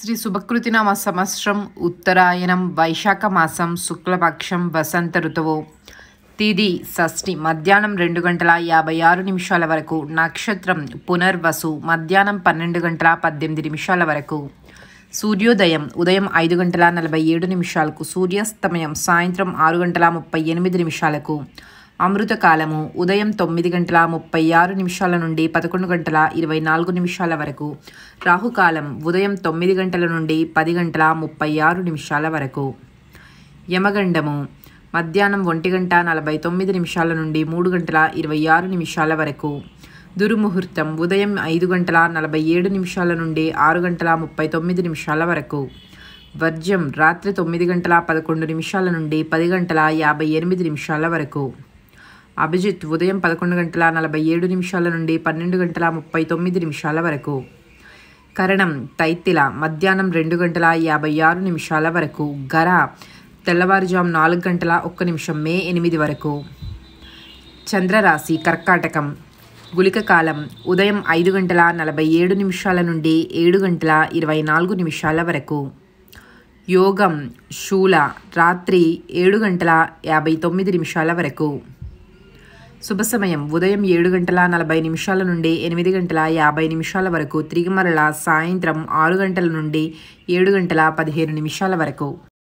శ్రీ శుభకృతినామ సంవత్సరం ఉత్తరాయణం వైశాఖ మాసం శుక్లపక్షం వసంత ఋతువు తిది షష్ఠి మధ్యాహ్నం రెండు గంటల యాభై ఆరు నిమిషాల వరకు నక్షత్రం పునర్వసు మధ్యాహ్నం పన్నెండు గంటల పద్దెనిమిది నిమిషాల వరకు సూర్యోదయం ఉదయం ఐదు గంటల నలభై ఏడు నిమిషాలకు సూర్యాస్తమయం సాయంత్రం ఆరు గంటల ముప్పై ఎనిమిది నిమిషాలకు అమృతకాలము ఉదయం తొమ్మిది గంటల ముప్పై ఆరు నిమిషాల నుండి పదకొండు గంటల ఇరవై నాలుగు నిమిషాల వరకు రాహుకాలం ఉదయం తొమ్మిది గంటల నుండి పది గంటల ముప్పై ఆరు నిమిషాల వరకు యమగండము మధ్యాహ్నం ఒంటి గంట నలభై తొమ్మిది నిమిషాల నుండి మూడు గంటల ఇరవై ఆరు నిమిషాల వరకు దుర్ముహూర్తం ఉదయం ఐదు గంటల నలభై ఏడు నిమిషాల నుండి ఆరు గంటల ముప్పై తొమ్మిది నిమిషాల వరకు వర్జ్యం రాత్రి తొమ్మిది గంటల పదకొండు నిమిషాల నుండి పది గంటల యాభై ఎనిమిది నిమిషాల వరకు అభిజిత్ ఉదయం పదకొండు గంటల నలభై ఏడు నిమిషాల నుండి పన్నెండు గంటల ముప్పై తొమ్మిది నిమిషాల వరకు కరణం తైత్తిల మధ్యాహ్నం రెండు గంటల యాభై ఆరు నిమిషాల వరకు గర తెల్లవారుజాము నాలుగు గంటల ఒక్క నిమిషం మే ఎనిమిది వరకు చంద్రరాశి కర్కాటకం గులిక కాలం ఉదయం ఐదు గంటల నలభై ఏడు నిమిషాల నుండి ఏడు గంటల ఇరవై నాలుగు నిమిషాల వరకు యోగం శూల రాత్రి ఏడు గంటల యాభై తొమ్మిది నిమిషాల వరకు శుభ సమయం ఉదయం ఏడు గంటల నలభై నిమిషాల నుండి ఎనిమిది గంటల యాభై నిమిషాల వరకు తిరిగి మరల సాయంత్రం ఆరు గంటల నుండి ఏడు గంటల పదిహేను నిమిషాల వరకు